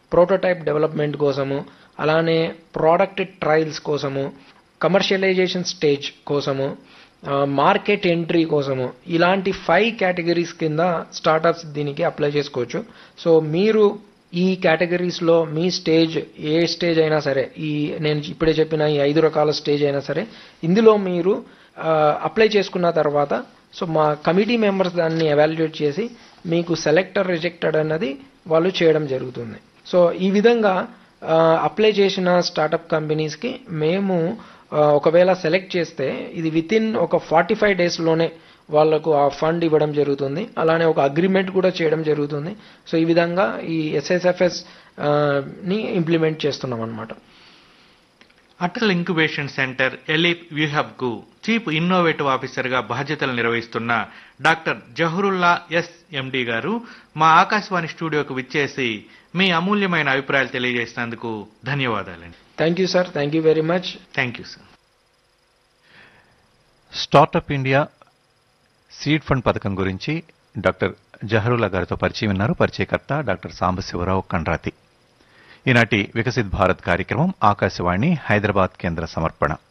prototype development కోసము అలానే product trials కోసము కమర్షియలైజేషన్ స్టేజ్ కోసము మార్కెట్ ఎంట్రీ కోసము ఇలాంటి ఫైవ్ కేటగిరీస్ కింద స్టార్టప్స్ దీనికి అప్లై చేసుకోవచ్చు సో మీరు ఈ కేటగిరీస్లో మీ స్టేజ్ ఏ స్టేజ్ అయినా సరే ఈ నేను ఇప్పుడే చెప్పిన ఈ ఐదు రకాల స్టేజ్ అయినా సరే ఇందులో మీరు అప్లై చేసుకున్న తర్వాత సో మా కమిటీ మెంబర్స్ దాన్ని ఎవాల్యుయేట్ చేసి మీకు సెలెక్టర్ రిజెక్టెడ్ అన్నది వాళ్ళు చేయడం జరుగుతుంది సో ఈ విధంగా అప్లై చేసిన స్టార్టప్ కంపెనీస్కి మేము ఆ, ఒకవేళ సెలెక్ట్ చేస్తే ఇది విత్ ఇన్ ఒక ఫార్టీ ఫైవ్ డేస్లోనే వాళ్లకు ఆ ఫండ్ ఇవ్వడం జరుగుతుంది అలానే ఒక అగ్రిమెంట్ కూడా చేయడం జరుగుతుంది సో ఈ విధంగా ఈ ఎస్ఎస్ఎఫ్ఎస్ ని ఇంప్లిమెంట్ చేస్తున్నాం అనమాట అటల్ ఇంక్యుబేషన్ సెంటర్ ఎలిప్ వ్యూహబ్ కు చీఫ్ ఇన్నోవేటివ్ ఆఫీసర్ గా బాధ్యతలు నిర్వహిస్తున్న డాక్టర్ జహరుల్లా ఎస్ ఎండి గారు మా ఆకాశవాణి స్టూడియోకు విచ్చేసి మీ అమూల్యమైన అభిప్రాయాలు తెలియజేసినందుకు ధన్యవాదాలండి thank you sir thank you very much thank you sir startup India seed fund పథకం గురించి డాక్టర్ జహరుల్లా గారితో పరిచయం ఉన్నారు పరిచయకర్త డాక్టర్ సాంబశివరావు కండ్రాతి ఈనాటి వికసిత్ భారత్ కార్యక్రమం ఆకాశవాణి హైదరాబాద్ కేంద్ర సమర్పణ